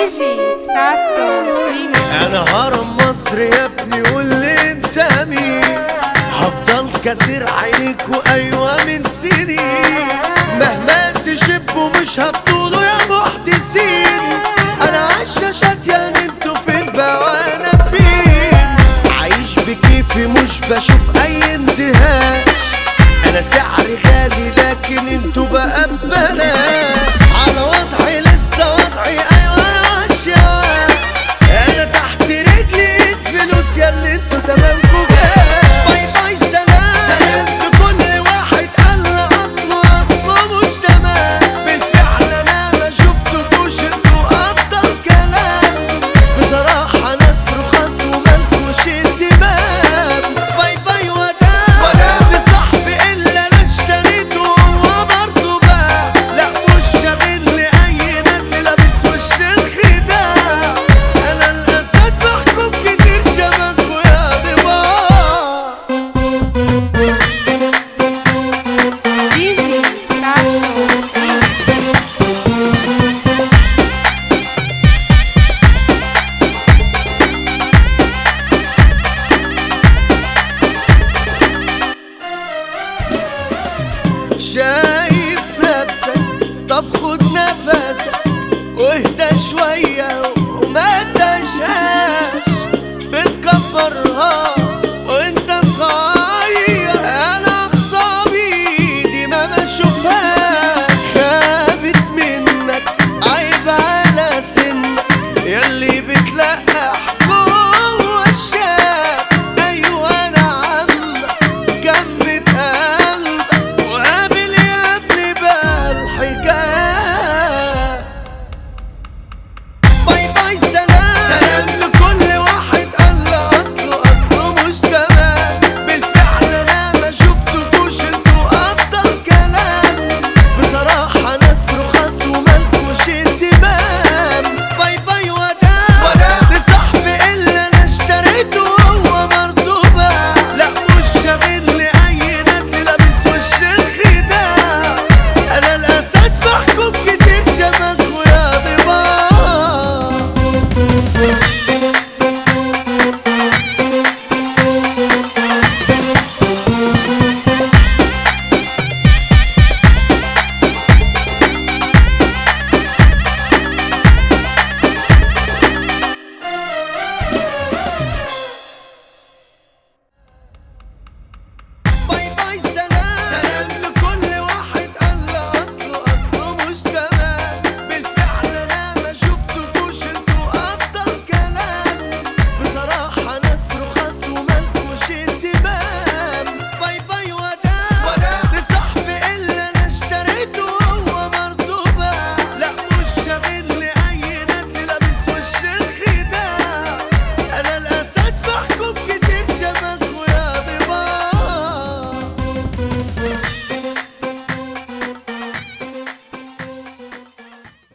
ديجي ساسو ريميكس انا هرم مصر يا ابني قول لي انت مين هفضل كسر عينيك وايوه من سنين مهما تشبوا مش هتطولوا يا محدثين انا عالشاشات يعني انتوا فين بقى وانا فين عايش بكيفي مش بشوف اي انتهاش انا سعري غالي لكن انتوا بقى ببلاش على وضعي لسه وضعي ايوه واشياء انا تحت رجلي الفلوس يا اللي انتوا تمامكوا جاي باي باي سلام سلام لكل واحد قال لي اصله اصله مش تمام بالفعل انا ما شفتكوش انتوا افضل كلام بصراحة ناس رخاص ومالكوش اهتمام باي باي وداع لصاحبي اللي انا اشتريته هو برضه باع لا مش شاغلني اي نجم لابس وش الخداع انا الاسد بحكم كتير شبكوا يا ضباع ديجي ساسو ريميكس شايف نفسك طب خد نفسك واهدى شوية وما تشهاش بتكبرها